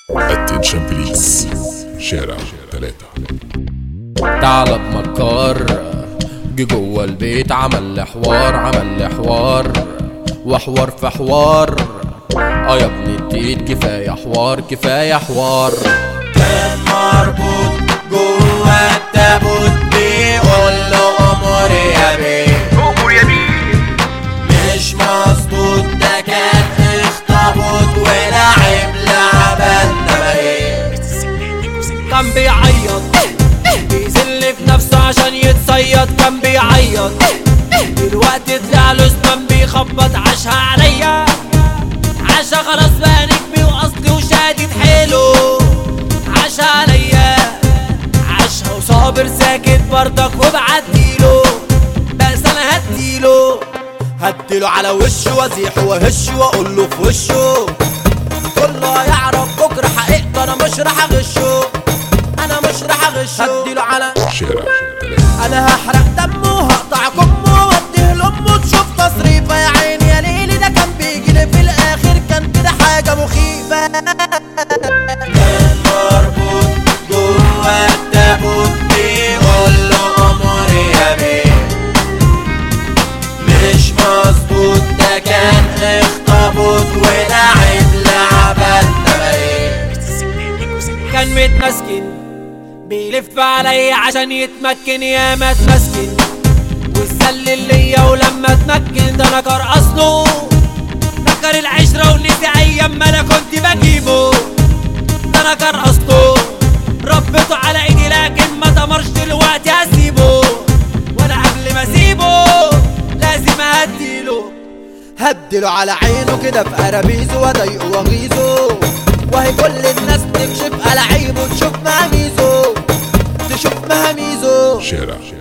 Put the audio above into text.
اتنشن بليز شارع ثلاثة تعالى بمكار جه جوه البيت عمل لي حوار عمل لي حوار وحوار في حوار اه يا ابني التيت كفايه حوار كفايه حوار كان مربوط جوه التابوت بيقول له امور يا بيه امور يا بيه مش مظبوط ده كان اخطبوط ولعب لعبة ايه كان بيعيط بيذل في نفسه عشان يتصيد كان بيعيط دلوقتي طلع له زمان بيخبط عاشها عليا عاشها خلاص بقى نجمي واصلي وشادد حيله عاشها عليا عاشها وصابر ساكت برضك وبعديله بس انا هديله هديله على وشه وازيحه وهشه واقول له في وشه كله يعرف بكره حقيقته انا مش راح اغشه انا مش راح اغشه هديله على شارع ثلاثة انا هحرق دمه وهقطع كمه واديه لامه تشوف تصريفه يا عيني يا ليلي ده كان بيجي لي في الاخر كان كده حاجه مخيفه كان مربوط جوه التابوت بيقول له امور يا بيه مش مظبوط ده كان اخطبوط ولعب لعبة ايه كان متمسكن بيلف عليا عشان يتمكن يا ما اتمسكن واتسلل ليا ولما اتمكن ده انا كار اصله نكر العشرة ونسي ايام ما انا كنت بجيبه ده انا كار اصله ربيته على ايدي لكن ما تمرش دلوقتي هسيبه وانا قبل ما اسيبه لازم اهديله هديله على عينه كده في قرابيزه واضايقه واغيظه وهي كل الناس تكشف على عيبه تشوف مهاميزه تشوف مهاميزه شارع